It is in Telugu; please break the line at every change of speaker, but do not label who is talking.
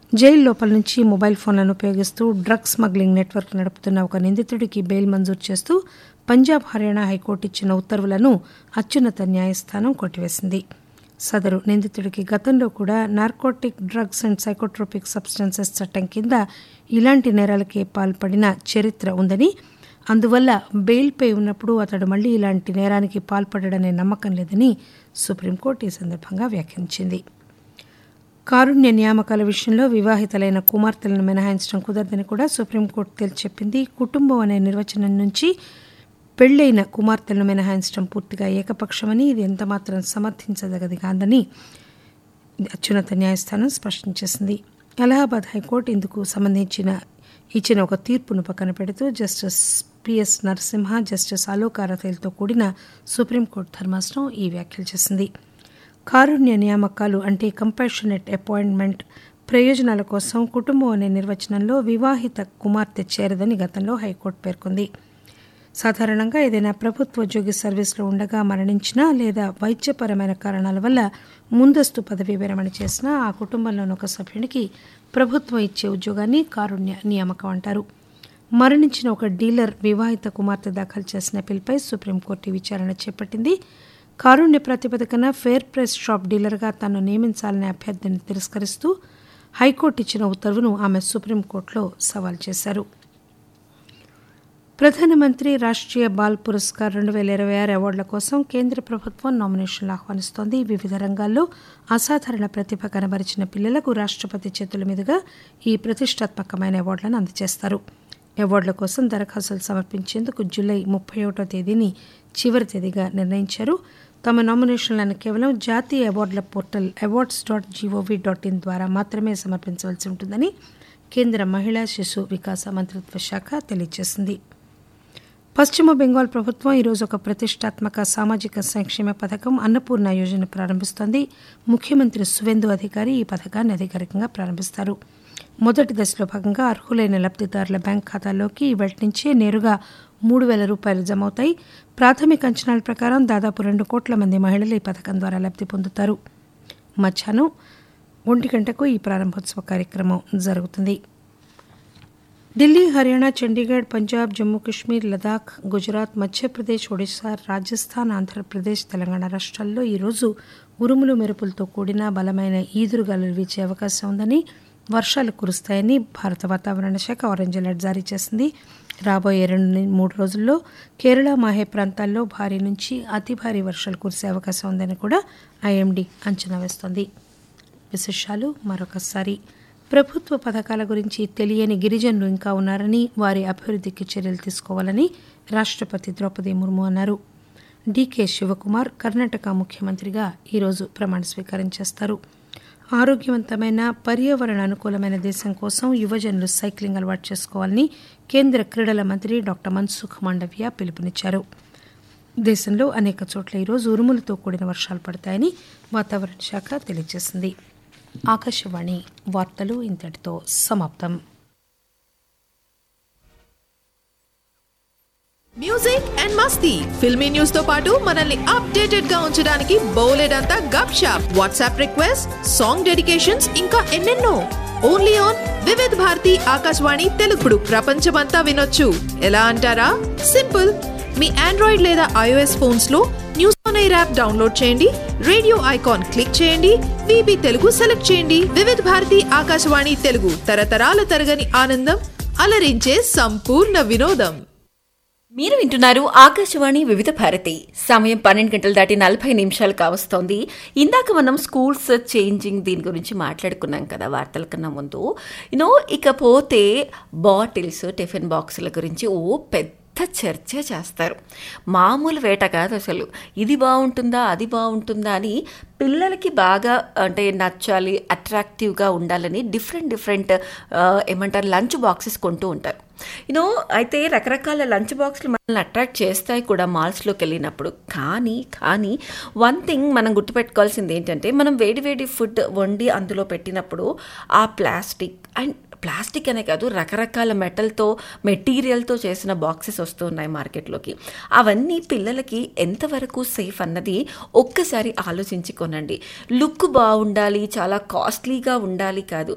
జైలు లోపల నుంచి మొబైల్ ఫోన్లను ఉపయోగిస్తూ డ్రగ్ స్మగ్లింగ్ నెట్వర్క్ నడుపుతున్న ఒక నిందితుడికి బెయిల్ మంజూరు చేస్తూ పంజాబ్ హర్యానా హైకోర్టు ఇచ్చిన ఉత్తర్వులను అత్యున్నత న్యాయస్థానం కొట్టివేసింది సదరు నిందితుడికి గతంలో కూడా narcotic drugs and psychotropic substances చట్టం కింద ఇలాంటి నేరాలకే పాల్పడిన చరిత్ర ఉందని అందువల్ల బెయిల్పై ఉన్నప్పుడు అతడు మళ్లీ ఇలాంటి నేరానికి పాల్పడడనే నమ్మకం లేదని సుప్రీంకోర్టు ఈ సందర్భంగా వ్యాఖ్యానించింది కారుణ్య నియామకాల విషయంలో వివాహితలైన కుమార్తెలను మినహాయించడం కుదరదని కూడా సుప్రీంకోర్టు తేల్చెప్పింది కుటుంబం అనే నిర్వచనం నుంచి పెళ్లైన కుమార్తెలను మినహాయించడం పూర్తిగా ఏకపక్షమని ఇది ఎంతమాత్రం సమర్థించదగది కాదని అత్యున్నత న్యాయస్థానం స్పష్టం చేసింది అలహాబాద్ హైకోర్టు ఇందుకు సంబంధించిన ఇచ్చిన ఒక తీర్పును పక్కన పెడుతూ justice P S Narasimha justice Alok అరతేల్తో కూడిన సుప్రీంకోర్టు ధర్మాసనం ఈ వ్యాఖ్యలు చేసింది కారుణ్య నియామకాలు అంటే కంపాషనెట్ అపాయింట్మెంట్ ప్రయోజనాల కోసం కుటుంబం అనే నిర్వచనంలో వివాహిత కుమార్తె చేరదని గతంలో హైకోర్టు పేర్కొంది సాధారణంగా ఏదైనా ప్రభుత్వ ఉద్యోగి సర్వీసులో ఉండగా మరణించినా లేదా వైద్యపరమైన కారణాల వల్ల ముందస్తు పదవీ విరమణ చేసినా ఆ కుటుంబంలోని ఒక సభ్యునికి ప్రభుత్వం ఇచ్చే ఉద్యోగాన్ని కారుణ్య నియామకం అంటారు మరణించిన ఒక డీలర్ వివాహిత కుమార్తె దాఖలు చేసిన పిల్పై సుప్రీంకోర్టు విచారణ చేపట్టింది కారుణ్య ప్రాతిపదికన ఫేర్ ప్రైస్ షాప్ డీలర్గా తను నియమించాలనే అభ్యర్థిని తిరస్కరిస్తూ హైకోర్టు ఇచ్చిన ఉత్తర్వును ఆమె సుప్రీంకోర్టులో సవాల్ చేశారు ప్రధానమంత్రి రాష్ట్రీయ బాల్ పురస్కార్ రెండు వేల ఇరవై ఆరు అవార్డుల కోసం కేంద్ర ప్రభుత్వం నామినేషన్లు ఆహ్వానిస్తోంది వివిధ రంగాల్లో అసాధారణ ప్రతిభ కనబరిచిన పిల్లలకు రాష్ట్రపతి చేతుల మీదుగా ఈ ప్రతిష్టాత్మకమైన అవార్డులను అందజేస్తారు అవార్డుల కోసం దరఖాస్తులు సమర్పించేందుకు జూలై ముప్పై ఒకటో తేదీని చివరి తేదీగా నిర్ణయించారు తమ నామినేషన్లను కేవలం జాతీయ అవార్డుల portal awards dot G O V dot in ద్వారా మాత్రమే సమర్పించవలసి ఉంటుందని కేంద్ర మహిళా శిశు వికాస మంత్రిత్వ శాఖ తెలియజేసింది పశ్చిమ బెంగాల్ ప్రభుత్వం ఈరోజు ఒక ప్రతిష్టాత్మక సామాజిక సంక్షేమ పథకం అన్నపూర్ణ యోజన ప్రారంభిస్తోంది ముఖ్యమంత్రి సువేందు అధికారి ఈ పథకాన్ని అధికారికంగా ప్రారంభిస్తారు మొదటి దశలో భాగంగా అర్హులైన లబ్దిదారుల బ్యాంక్ ఖాతాల్లోకి ఇవాటి నుంచే నేరుగా మూడు వేల రూపాయలు జమ అవుతాయి ప్రాథమిక అంచనాల ప్రకారం దాదాపు రెండు కోట్ల మంది మహిళలు ఈ పథకం ద్వారా లబ్ది పొందుతారు మధ్యాహ్నం ఒంటి గంటకు ఈ ప్రారంభోత్సవ కార్యక్రమం జరుగుతుంది ఢిల్లీ హర్యానా చండీగఢ్ పంజాబ్ జమ్మూ కాశ్మీర్ లదాఖ్ గుజరాత్ మధ్యప్రదేశ్ ఒడిశా రాజస్థాన్ ఆంధ్రప్రదేశ్ తెలంగాణ రాష్ట్రాల్లో ఈరోజు ఉరుములు మెరుపులతో కూడిన బలమైన ఈదురుగాలులు వీచే అవకాశం ఉందని వర్షాలు కురుస్తాయని భారత వాతావరణ శాఖ ఆరెంజ్ అలర్ట్ జారీ చేసింది రాబోయే రెండు మూడు రోజుల్లో కేరళ మాహే ప్రాంతాల్లో భారీ నుంచి అతి భారీ వర్షాలు కురిసే అవకాశం ఉందని కూడా ఐఎండీ అంచనా వేస్తోంది విశేషాలు మరొకసారి ప్రభుత్వ పథకాల గురించి తెలియని గిరిజనులు ఇంకా ఉన్నారని వారి అభివృద్ధికి చర్యలు తీసుకోవాలని రాష్ట్రపతి ద్రౌపది ముర్ము అన్నారు డీకే శివకుమార్ కర్ణాటక ముఖ్యమంత్రిగా ఈరోజు ప్రమాణ స్వీకారం చేస్తారు ఆరోగ్యవంతమైన పర్యావరణ అనుకూలమైన దేశం కోసం యువజనులు సైక్లింగ్ అలవాటు చేసుకోవాలని కేంద్ర క్రీడల మంత్రి డాక్టర్ మన్సుఖ్ మాండవ్య పిలుపునిచ్చారు దేశంలో అనేక చోట్ల ఈరోజు ఉరుములతో కూడిన వర్షాలు పడతాయని వాతావరణ శాఖ తెలియజేసింది ఆకాశవాణి వార్తలు ఇంతటితో సమాప్తం
మ్యూజిక్ అండ్ మస్తీ ఫిల్మీ న్యూస్ తో పాటు మనల్ని అప్డేటెడ్ గా ఉంచడానికి బౌలెడ్ అంతా గప్ షాప్ వాట్సాప్ రిక్వెస్ట్ సాంగ్ డెడికేషన్స్ ఇంకా ఎన్నెన్నో ఓన్లీ ఆన్ వివిధ్ భారతి ఆకాశవాణి తెలుగుడు ప్రపంచమంతా వినొచ్చు ఎలా అంటారా సింపుల్ మీ ఆండ్రాయిడ్ లేదా ఐఓఎస్ ఫోన్స్ లో news on air app download చేయండి రేడియో ఐకాన్ క్లిక్ చేయండి విబి తెలుగు సెలెక్ట్ చేయండి వివిధ భారతి ఆకాశవాణి తెలుగు తరతరాల తరగని ఆనందం అలరించే సంపూర్ణ వినోదం
మీరు వింటున్నారు ఆకాశవాణి వివిధ భారతి సమయం పన్నెండు గంటలు దాటి నలభై నిమిషాలు కావస్తోంది ఇందాక మనం స్కూల్స్ చేంజింగ్ దీని గురించి మాట్లాడుకున్నాం కదా వార్తల కన్నా ముందు యూనో ఇకపోతే బాటిల్స్ టిఫిన్ బాక్సుల గురించి ఓ పెద్ద చర్చ చేస్తారు మామూలు వేట కాదు అసలు ఇది బాగుంటుందా అది బాగుంటుందా అని పిల్లలకి బాగా అంటే నచ్చాలి అట్రాక్టివ్గా ఉండాలని డిఫరెంట్ డిఫరెంట్ ఏమంటారు లంచ్ బాక్సెస్ కొంటూ ఉంటారు యూనో అయితే రకరకాల లంచ్ బాక్స్లు మనల్ని అట్రాక్ట్ చేస్తాయి కూడా మాల్స్లోకి వెళ్ళినప్పుడు కానీ కానీ వన్ థింగ్ మనం గుర్తుపెట్టుకోవాల్సింది ఏంటంటే మనం వేడి వేడి ఫుడ్ వండి అందులో పెట్టినప్పుడు ఆ ప్లాస్టిక్ అండ్ ప్లాస్టిక్ అనే కాదు రకరకాల మెటల్తో మెటీరియల్తో చేసిన బాక్సెస్ వస్తున్నాయి మార్కెట్లోకి అవన్నీ పిల్లలకి ఎంతవరకు సేఫ్ అన్నది ఒక్కసారి ఆలోచించి కొనండి లుక్ బాగుండాలి చాలా కాస్ట్లీగా ఉండాలి కాదు